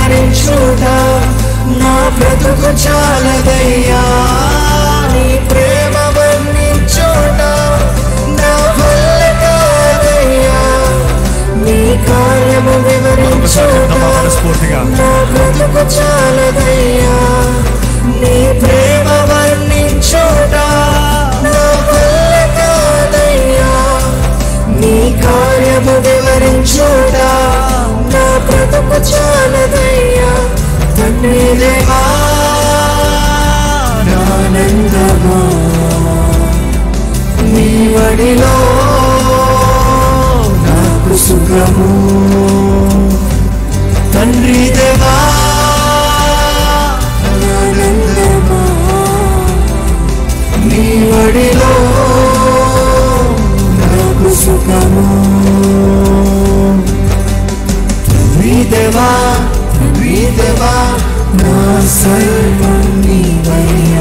వివరించుట నా బ్రతుకు చాలదయ్యా నీ ప్రేమ వర్ణించుట నా వల్ల కాదయ్యా నీ కార్యము వివరించుట మనస్ఫూర్తిగా నా బ్రతుకు చాలదయ్యా నీ ప్రేమ వర్ణించుట నా వల్ల కాదయ్యా నీ కార్యము వివరించుట నా బ్రతుకు చాలదయ్యా తండ్రి దేవా నానందమా నీ వడిలో నాకు సుఖము తండ్రి దేవా ఆనందమా నీ వడిలో నాకు సుఖము తండ్రి దేవా తండ్రి దేవా నా సర్వం నీవయ్యా